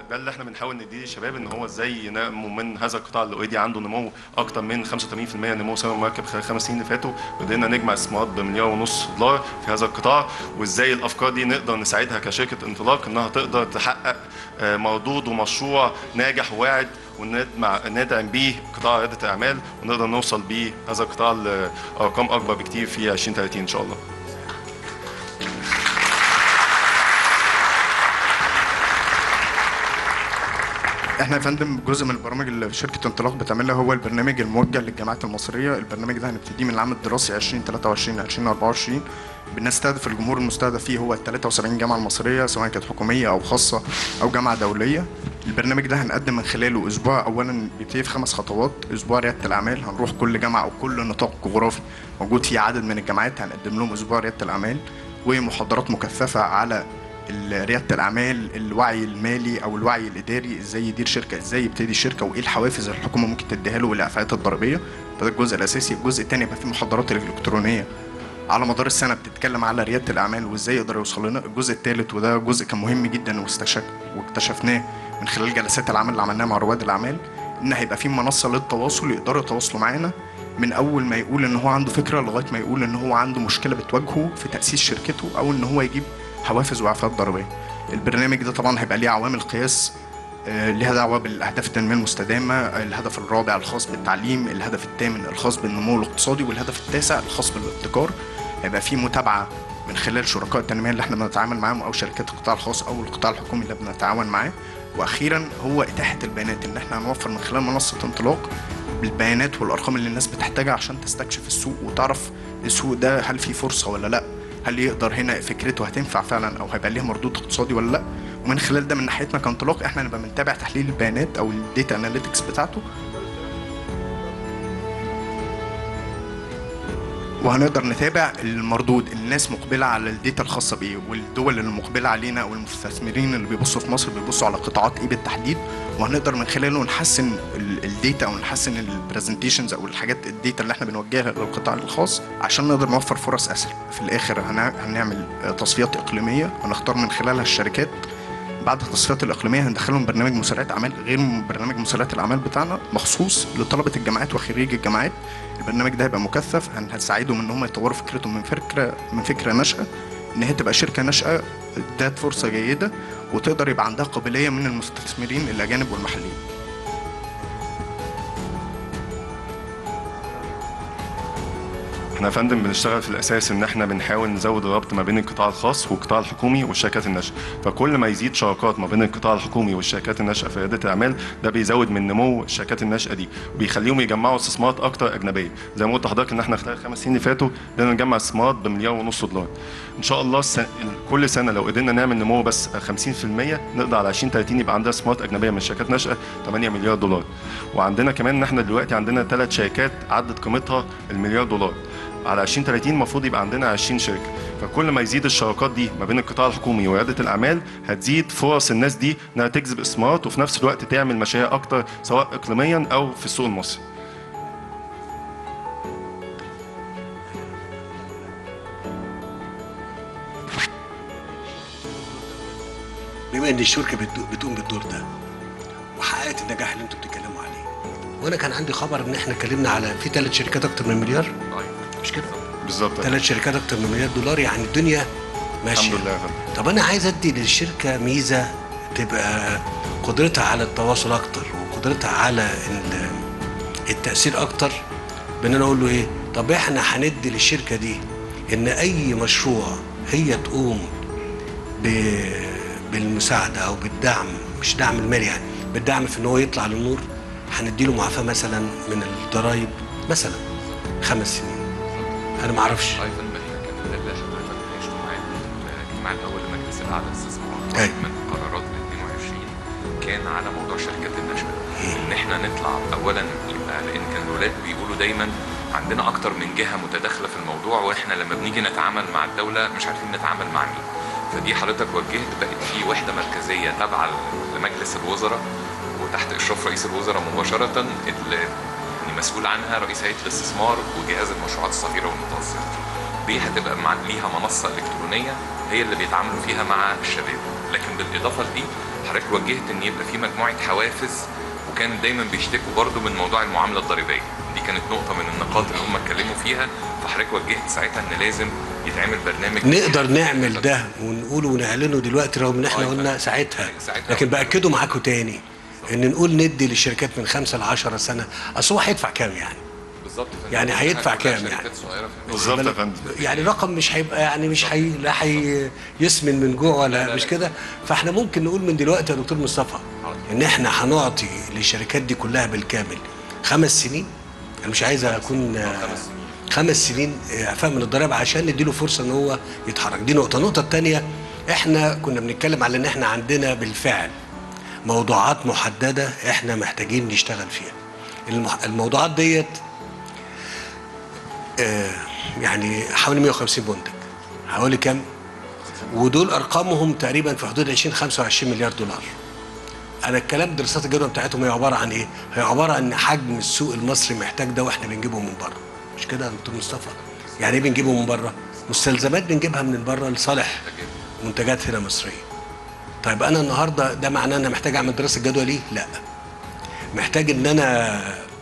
ده اللي احنا بنحاول نديه للشباب ان هو ازاي ينموا من هذا القطاع اللي اوريدي عنده نمو اكتر من 85% نمو سنوي مركب خلال الخمس سنين اللي فاتوا قدرنا نجمع استثمارات بمليار ونص دولار في هذا القطاع وازاي الافكار دي نقدر نساعدها كشركه انطلاق انها تقدر تحقق آه، مردود ومشروع ناجح وواعد وندمع ندعم بيه قطاع رياده الاعمال ونقدر نوصل بيه هذا القطاع لارقام اكبر بكتير في 2030 ان شاء الله. احنا يا فندم جزء من البرامج اللي شركه انطلاق بتعملها هو البرنامج الموجه للجامعات المصريه البرنامج ده هنبتديه من العام الدراسي 2023 2024 بنستهدف الجمهور المستهدف فيه هو ال 73 جامعه المصريه سواء كانت حكوميه او خاصه او جامعه دوليه البرنامج ده هنقدم من خلاله اسبوع اولا بيبتدي في خمس خطوات اسبوع رياده الاعمال هنروح كل جامعه او كل نطاق جغرافي موجود فيه عدد من الجامعات هنقدم لهم اسبوع رياده الاعمال ومحاضرات مكثفه على ال- رياده الاعمال الوعي المالي او الوعي الاداري ازاي يدير شركه ازاي يبتدي شركه وايه الحوافز اللي الحكومه ممكن تديها له والاعفاءات الضريبيه فده الجزء الاساسي الجزء الثاني يبقى فيه محاضرات الكترونيه على مدار السنه بتتكلم على رياده الاعمال وازاي يقدر يوصل لنا الجزء الثالث وده جزء كان مهم جدا واستشك واكتشفناه من خلال جلسات العمل اللي عملناها مع رواد الاعمال ان هيبقى في منصه للتواصل يقدروا يتواصلوا معانا من اول ما يقول ان هو عنده فكره لغايه ما يقول ان هو عنده مشكله بتواجهه في تاسيس شركته او ان هو يجيب حوافز واعفاءات ضريبيه البرنامج ده طبعا هيبقى ليه عوامل قياس آه، ليها دعوه بالاهداف التنميه المستدامه الهدف الرابع الخاص بالتعليم الهدف الثامن الخاص بالنمو الاقتصادي والهدف التاسع الخاص بالابتكار هيبقى في متابعه من خلال شركاء التنميه اللي احنا بنتعامل معاهم او شركات القطاع الخاص او القطاع الحكومي اللي بنتعاون معاه واخيرا هو اتاحه البيانات ان احنا هنوفر من خلال منصه انطلاق بالبيانات والارقام اللي الناس بتحتاجها عشان تستكشف السوق وتعرف السوق ده هل في فرصه ولا لا هل يقدر هنا فكرته هتنفع فعلا او هيبقى ليها مردود اقتصادي ولا لا ومن خلال ده من ناحيتنا كانطلاق احنا نبقى بنتابع تحليل البيانات او الداتا اناليتكس بتاعته وهنقدر نتابع المردود الناس مقبله على الداتا الخاصه بيه والدول اللي مقبله علينا او المستثمرين اللي بيبصوا في مصر بيبصوا على قطاعات ايه بالتحديد وهنقدر من خلاله نحسن ال- الداتا او نحسن البرزنتيشنز او الحاجات الداتا اللي احنا بنوجهها للقطاع الخاص عشان نقدر نوفر فرص اسهل في الاخر هنع- هنعمل آه، تصفيات اقليميه هنختار من خلالها الشركات بعد التصفيات الاقليميه هندخلهم برنامج مسابقات اعمال غير برنامج مسابقات الاعمال بتاعنا مخصوص لطلبه الجامعات وخريج الجامعات البرنامج ده هيبقى مكثف هن- هنساعدهم ان هم يطوروا فكرتهم من فكره من فكره ناشئه ان هي تبقى شركه ناشئه ادت فرصه جيده وتقدر يبقى عندها قابليه من المستثمرين الاجانب والمحليين احنا يا فندم بنشتغل في الاساس ان احنا بنحاول نزود الربط ما بين القطاع الخاص والقطاع الحكومي والشركات الناشئه فكل ما يزيد شراكات ما بين القطاع الحكومي والشركات الناشئه في رياده الاعمال ده بيزود من نمو الشركات الناشئه دي وبيخليهم يجمعوا استثمارات اكتر اجنبيه زي ما قلت لحضرتك ان احنا خلال الخمس سنين اللي فاتوا قدرنا نجمع استثمارات بمليار ونص دولار ان شاء الله السنة كل سنه لو قدرنا نعمل نمو بس 50% نقدر على 2030 يبقى عندنا استثمارات اجنبيه من شركات ناشئه 8 مليار دولار وعندنا كمان ان احنا دلوقتي عندنا ثلاث شركات عدت قيمتها المليار دولار على 2030 المفروض يبقى عندنا 20 شركه فكل ما يزيد الشراكات دي ما بين القطاع الحكومي ورياده الاعمال هتزيد فرص الناس دي انها تجذب استثمارات وفي نفس الوقت تعمل مشاريع اكتر سواء اقليميا او في السوق المصري بما ان الشركه بتدو- بتقوم بالدور ده وحققت النجاح اللي انتوا بتتكلموا عليه وانا كان عندي خبر ان احنا اتكلمنا على في ثلاث شركات اكتر من مليار مش كده بالظبط ثلاث شركات اكتر من مليار دولار يعني الدنيا ماشيه الحمد لله يا فندم طب انا عايز ادي للشركه ميزه تبقى قدرتها على التواصل اكتر وقدرتها على ال- التاثير اكتر بان انا اقول له ايه طب احنا هندي للشركه دي ان اي مشروع هي تقوم ب- بالمساعده او بالدعم مش دعم المالي يعني بالدعم في ان هو يطلع للنور هنديله معافاه مثلا من الضرايب مثلا خمس سنين انا ما اعرفش ايضا ما احنا كان ده اللي حضرتك ناقشته معانا في الاجتماع الاول لمجلس الاعلى للاستثمار أيوة. من قرارات ال 22 كان على موضوع شركات النشأة ان احنا نطلع اولا يبقى لان كان الولاد بيقولوا دايما عندنا اكتر من جهه متداخله في الموضوع واحنا لما بنيجي نتعامل مع الدوله مش عارفين نتعامل مع مين فدي حضرتك وجهت بقت في وحده مركزيه تابعه لمجلس الوزراء وتحت اشراف رئيس الوزراء مباشره اللي يعني مسؤول عنها رئيس هيئه الاستثمار وجهاز المشروعات الصغيره والمتوسطه دي هتبقى مع ليها منصه الكترونيه هي اللي بيتعاملوا فيها مع الشباب لكن بالاضافه لدي حضرتك وجهت ان يبقى في مجموعه حوافز وكان دايما بيشتكوا برضو من موضوع المعامله الضريبيه دي كانت نقطه من النقاط اللي هم اتكلموا فيها فحضرتك وجهت ساعتها ان لازم يتعمل برنامج نقدر نعمل ده ونقوله ونعلنه دلوقتي رغم ان احنا آه، قلنا يبقى- ساعتها ساعتها لكن قلنا. باكده معاكم تاني ان نقول ندي للشركات من خمسة ل 10 سنه اصل هو هيدفع كام يعني؟ بالظبط يعني هيدفع كلها كام شركات يعني؟ صغيرة في بالظبط يا فندم يعني رقم مش هيبقى يعني مش هي لا هيسمن من جوع ولا مش كده فاحنا ممكن نقول من دلوقتي يا دكتور مصطفى ان احنا هنعطي للشركات دي كلها بالكامل خمس سنين انا مش عايز اكون خمس سنين. خمس سنين اعفاء من الضرائب عشان نديله فرصه ان هو يتحرك دي نقطه النقطه الثانيه احنا كنا بنتكلم على ان احنا عندنا بالفعل موضوعات محدده احنا محتاجين نشتغل فيها المح- الموضوعات ديت آه، يعني حوالي 150 منتج حوالي كام ودول ارقامهم تقريبا في حدود 20 25 مليار دولار انا الكلام دراسات الجدوى بتاعتهم هي عباره عن ايه هي عباره عن حجم السوق المصري محتاج ده واحنا بنجيبه من بره مش كده يا دكتور مصطفى يعني ايه بنجيبه من بره مستلزمات بنجيبها من بره لصالح منتجات هنا مصريه طيب انا النهارده ده معناه ان انا محتاج اعمل دراسه جدوى ليه لا محتاج ان انا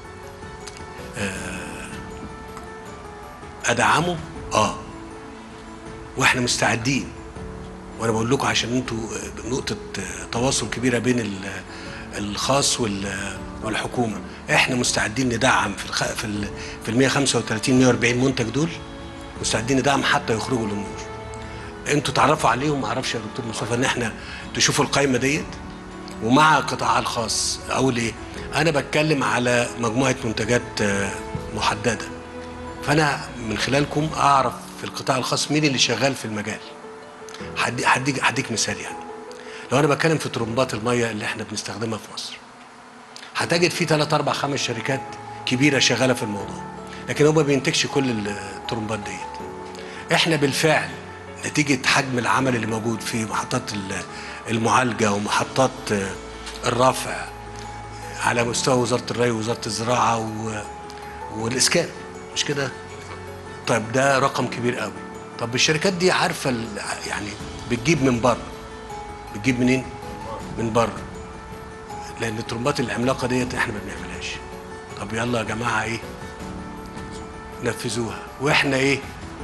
ادعمه اه واحنا مستعدين وانا بقول لكم عشان انتوا آه، نقطه آه، تواصل كبيره بين ال- الخاص وال- والحكومه احنا مستعدين ندعم في الخ... في ال... في ال 135 140 منتج دول مستعدين ندعم حتى يخرجوا للنور انتوا تعرفوا عليهم ما اعرفش يا دكتور مصطفى ان احنا تشوفوا القائمه ديت ومع القطاع الخاص اقول ايه انا بتكلم على مجموعه منتجات آه، محدده فانا من خلالكم اعرف في القطاع الخاص مين اللي شغال في المجال هدي- هديك هديك مثال يعني لو انا بتكلم في طرمبات الميه اللي احنا بنستخدمها في مصر هتجد في 3 4 5 شركات كبيره شغاله في الموضوع لكن هو ما بينتجش كل الطرمبات ديت احنا بالفعل نتيجه حجم العمل اللي موجود في محطات ال- المعالجه ومحطات آه، الرفع على مستوى وزاره الري ووزاره الزراعه و- والاسكان مش كده طيب ده رقم كبير قوي طب الشركات دي عارفه ال- يعني بتجيب من بره بتجيب منين من بره لان الترمبات العملاقه ديت احنا ما بنعملهاش طب يلا يا جماعه ايه نفذوها واحنا ايه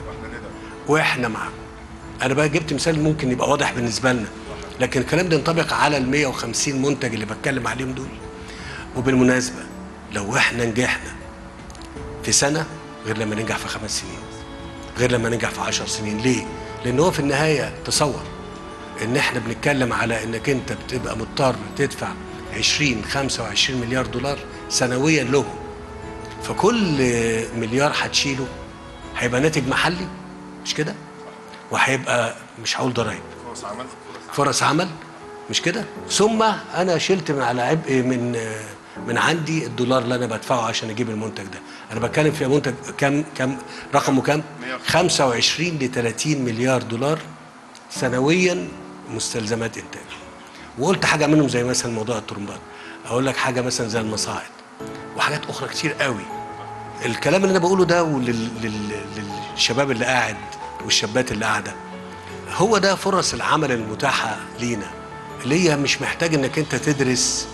واحنا معاكم انا بقى جبت مثال ممكن يبقى واضح بالنسبه لنا لكن الكلام ده ينطبق على ال 150 منتج اللي بتكلم عليهم دول وبالمناسبه لو احنا نجحنا في سنه غير لما ننجح في خمس سنين غير لما ننجح في عشر سنين ليه؟ لان هو في النهايه تصور ان احنا بنتكلم على انك انت بتبقى مضطر تدفع 20 25 مليار دولار سنويا لهم فكل مليار هتشيله هيبقى ناتج محلي مش كده؟ وهيبقى مش هقول ضرايب فرص عمل فرص عمل مش كده ثم انا شلت من على عبء من من عندي الدولار اللي انا بدفعه عشان اجيب المنتج ده انا بتكلم في منتج كام كام رقمه كام 25 ل 30 مليار دولار سنويا مستلزمات انتاج وقلت حاجه منهم زي مثلا موضوع الترمبات اقول لك حاجه مثلا زي المصاعد وحاجات اخرى كتير قوي الكلام اللي انا بقوله ده ولل... لل... للشباب اللي قاعد والشابات اللي قاعده هو ده فرص العمل المتاحة لينا اللي هي مش محتاج انك انت تدرس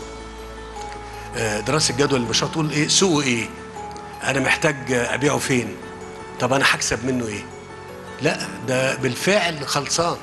آه، دراسة جدوى المشروع تقول ايه سوقه ايه انا محتاج آه، ابيعه فين طب انا هكسب منه ايه لا ده بالفعل خلصان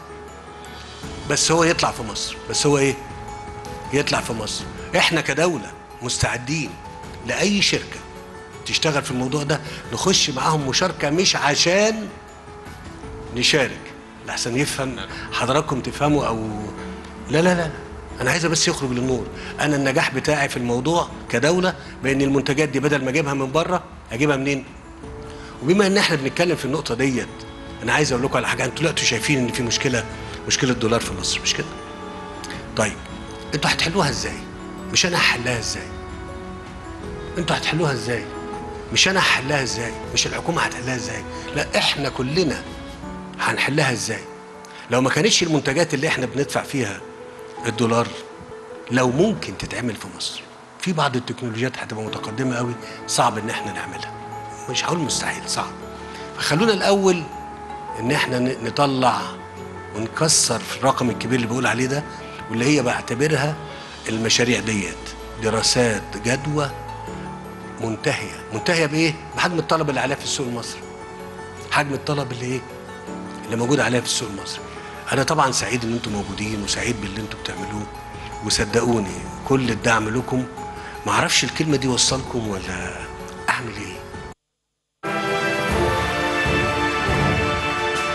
بس هو يطلع في مصر بس هو ايه يطلع في مصر احنا كدولة مستعدين لأي شركة تشتغل في الموضوع ده نخش معاهم مشاركة مش عشان نشارك لحسن يفهم حضراتكم تفهموا او لا لا لا انا عايزه بس يخرج للنور انا النجاح بتاعي في الموضوع كدوله بان المنتجات دي بدل ما اجيبها من بره اجيبها منين وبما ان احنا بنتكلم في النقطه ديت انا عايز اقول لكم على حاجه انتوا دلوقتي شايفين ان في مشكله مشكله دولار في مصر مش كده طيب انتوا هتحلوها ازاي مش انا هحلها ازاي انتوا هتحلوها ازاي مش انا هحلها ازاي مش الحكومه هتحلها ازاي لا احنا كلنا هنحلها ازاي لو ما كانتش المنتجات اللي احنا بندفع فيها الدولار لو ممكن تتعمل في مصر في بعض التكنولوجيات هتبقى متقدمه قوي صعب ان احنا نعملها مش هقول مستحيل صعب فخلونا الاول ان احنا ن- نطلع ونكسر في الرقم الكبير اللي بقول عليه ده واللي هي بعتبرها المشاريع ديت دراسات جدوى منتهيه منتهيه بايه بحجم الطلب اللي عليها في السوق المصري حجم الطلب اللي ايه اللي موجود عليها في السوق المصري انا طبعا سعيد ان انتم موجودين وسعيد باللي انتم بتعملوه وصدقوني كل الدعم لكم ما اعرفش الكلمه دي وصلكم ولا اعمل ايه